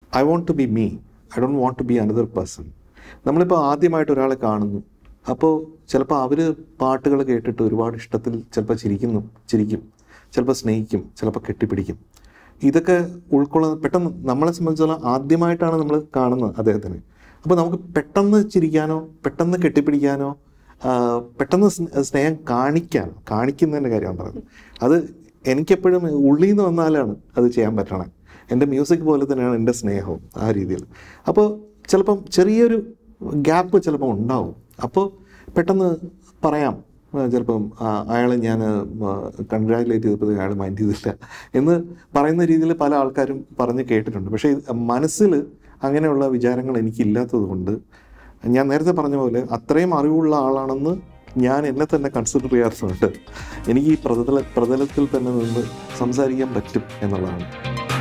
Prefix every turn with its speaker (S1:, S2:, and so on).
S1: I want to be me I don't want to be another person നമ്മളിപ്പോൾ ആദ്യമായിട്ട് ഒരാളെ കാണുന്നു അപ്പോൾ ചിലപ്പോൾ അവർ പാട്ടുകൾ കേട്ടിട്ട് ഒരുപാട് ഇഷ്ടത്തിൽ ചിലപ്പോൾ ചിരിക്കുന്നു ചിരിക്കും ചിലപ്പോൾ സ്നേഹിക്കും ചിലപ്പോൾ കെട്ടിപ്പിടിക്കും ഇതൊക്കെ ഉൾക്കൊള്ളുന്ന പെട്ടെന്ന് നമ്മളെ സംബന്ധിച്ചിടത്തോളം ആദ്യമായിട്ടാണ് നമ്മൾ കാണുന്നത് അദ്ദേഹത്തിന് അപ്പോൾ നമുക്ക് പെട്ടെന്ന് ചിരിക്കാനോ പെട്ടെന്ന് കെട്ടിപ്പിടിക്കാനോ ആ, പെട്ടെന്ന് സ്നേ- സ്നേഹം കാണിക്കാനോ കാണിക്കുന്നതിൻ്റെ കാര്യമാണ് പറയുന്നത് അത് എനിക്കെപ്പോഴും ഉള്ളിൽ നിന്ന് വന്നാലാണ് അത് ചെയ്യാൻ പറ്റണേ എൻ്റെ മ്യൂസിക് പോലെ തന്നെയാണ് എൻ്റെ സ്നേഹവും ആ രീതിയിൽ അപ്പോൾ ചിലപ്പം ചെറിയൊരു ഗ്യാപ്പ് ചിലപ്പം ഉണ്ടാവും അപ്പോൾ പെട്ടെന്ന് പറയാം ആ, ചിലപ്പം ആ, അയാളെ ഞാൻ കൺഗ്രാജുലേറ്റ് ചെയ്തപ്പോൾ അയാൾ മൈൻഡ് ചെയ്തില്ല എന്ന് പറയുന്ന രീതിയിൽ പല ആൾക്കാരും പറഞ്ഞ് കേട്ടിട്ടുണ്ട് പക്ഷേ ഇത് മനസ്സിൽ അങ്ങനെയുള്ള വിചാരങ്ങൾ എനിക്കില്ലാത്തത് കൊണ്ട് ഞാൻ നേരത്തെ പറഞ്ഞ പോലെ അത്രയും അറിവുള്ള ആളാണെന്ന് ഞാൻ എന്നെ തന്നെ കൺസിഡർ ചെയ്യാറുണ്ട് എനിക്ക് ഈ പ്രതല പ്രതലത്തിൽ തന്നെ നിന്ന് സംസാരിക്കാൻ പറ്റും എന്നുള്ളതാണ്